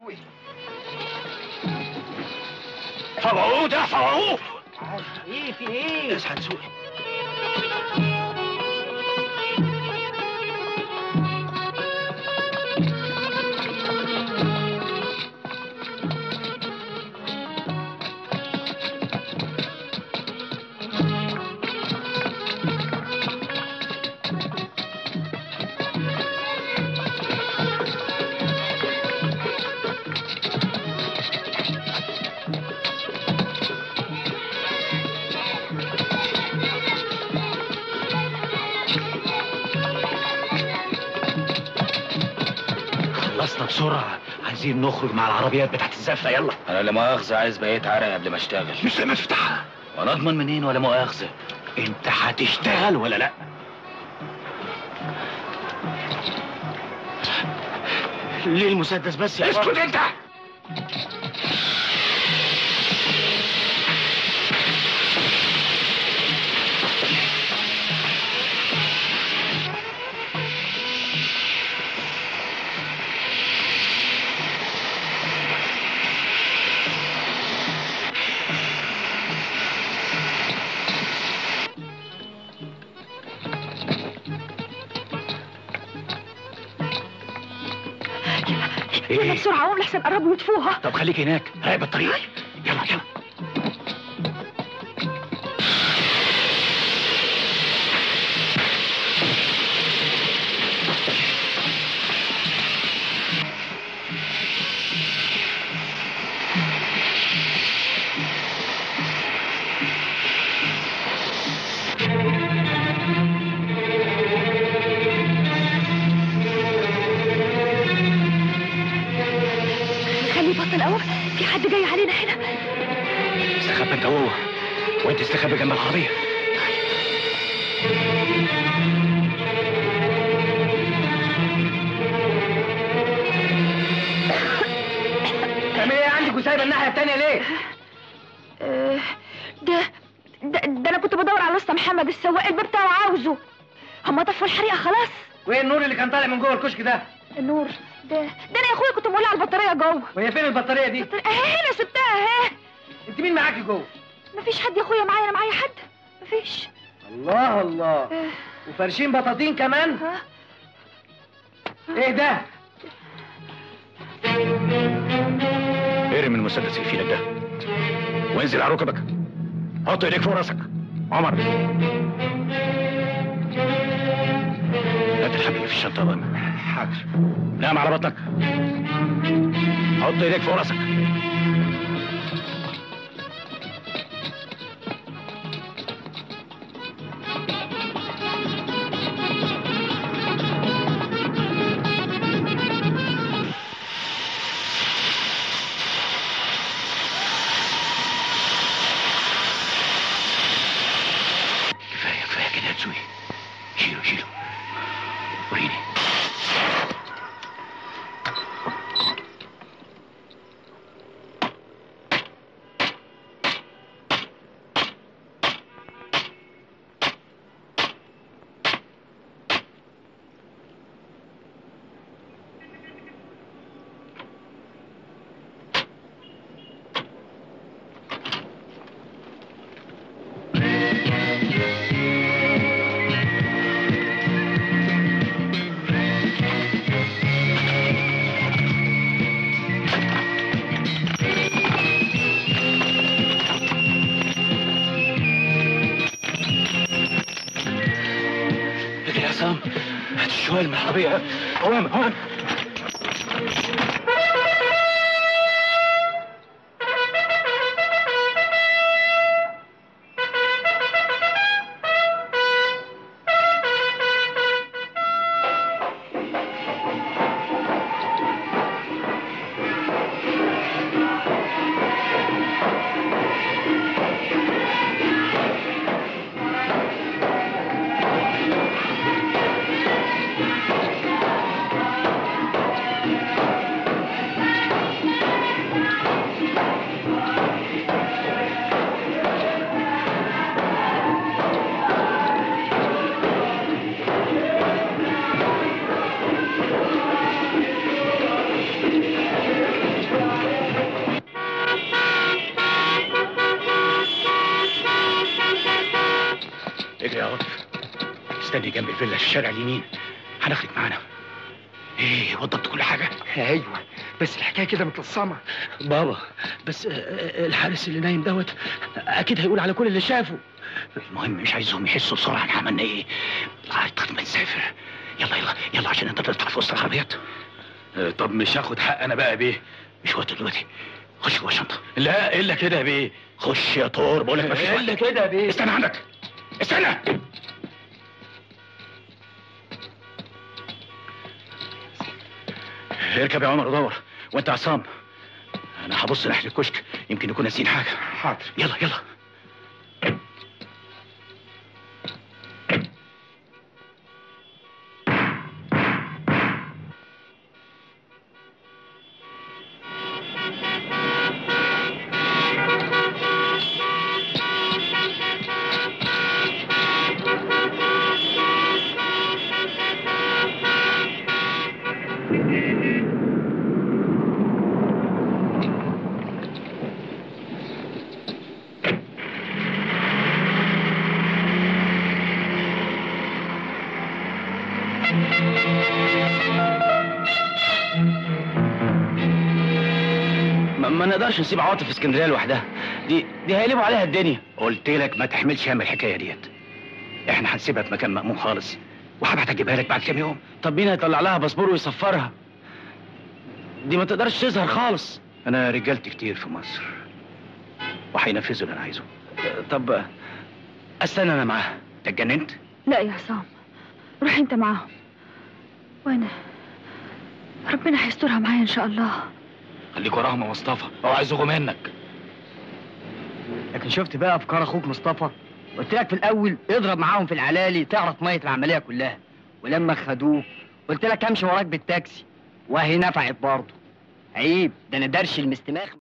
فوقوه ده فوقوه ايه في ايه؟ اصحى نسوقي خلصنا بسرعة عايزين نخرج مع العربيات بتاعت الزفة يلا انا لا مؤاخذة عايز بقيت عرق قبل ما اشتغل مش لما تفتحها وانا اضمن منين ولا مؤاخذة انت هتشتغل ولا لا ليه المسدس بس يا اسكت انت يلا ايه بسرعة قوم لحسن قربوا يطفوها طب خليك هناك راقب الطريق يلا يلا خليه يبطل قوم في حد جاي علينا هنا استخبى انت هو وانت استخبى جنب العربية تعمل ايه عندك وسايبه الناحيه التانيه ليه؟ آه، ده ده, ده انا كنت بدور على اسطى محمد السواق الباب بتاعه عاوزه هما طفوا الحريقة خلاص وايه النور اللي كان طالع من جوه الكشك ده؟ النور ده ده انا يا اخويا كنت مولع البطارية جوه وهي فين البطاريه دي؟ اهي هنا سبتها اهي انت مين معاكي جوه؟ مفيش حد يا اخويا معايا انا معايا حد مفيش الله الله آه، وفرشين بطاطين كمان؟ ها ايه ده؟ ارمي المسدس اللي في ايدك ده وانزل على ركبك حط ايديك فوق راسك عمر هات الحبل في الشنطة ده حاضر نام على بطنك حط ايديك فوق راسك كفاية كفاية كده يا تسوي شيله شيله وريني اجري يا عصام هات الشوال من العربية هوام هوام جنب الفيلا في الشارع اليمين هناخدك معانا ايه وضبط كل حاجه ايوه بس الحكايه كده متلصمه بابا بس آه، آه، الحارس اللي نايم دوت اكيد هيقول على كل اللي شافه المهم مش عايزهم يحسوا بسرعه احنا عملنا ايه لغايه ما نسافر يلا يلا يلا عشان انت تطلع في وسط العربيات طب مش هاخد حق انا بقى بيه مش وقت دلوقتي خش جوه الشنطه لا الا كده يا بيه خش يا طور بقول لك مفيش الا وقت كده يا بيه استنى عندك استنى اركب يا عمر ودور وانت عصام انا هبص ناحيه الكشك يمكن يكون ناسيين حاجه حاضر يلا يلا ما, ما نقدرش نسيب عواطف في اسكندريه لوحدها دي دي هيقلبوا عليها الدنيا قلت لك ما تحملش هم الحكايه ديت احنا هنسيبها في مكان مأمون خالص وهبعت اجيبها لك بعد كام يوم طب مين هيطلع لها باسبور ويسفرها دي ما تقدرش تظهر خالص انا رجالتي كتير في مصر وهينفذوا اللي انا عايزه طب استنى انا معاها انت اتجننت لا يا عصام روح انت معاهم وانا ربنا هيسترها معايا ان شاء الله خليك وراهم يا مصطفى هو عايزه منك لكن شفت بقى افكار اخوك مصطفى قلت لك في الاول اضرب معاهم في العلالي تعرف ميه العمليه كلها ولما خدوه قلت لك امشي وراك بالتاكسي وهي نفعت برضه عيب ده انا درش المستماخ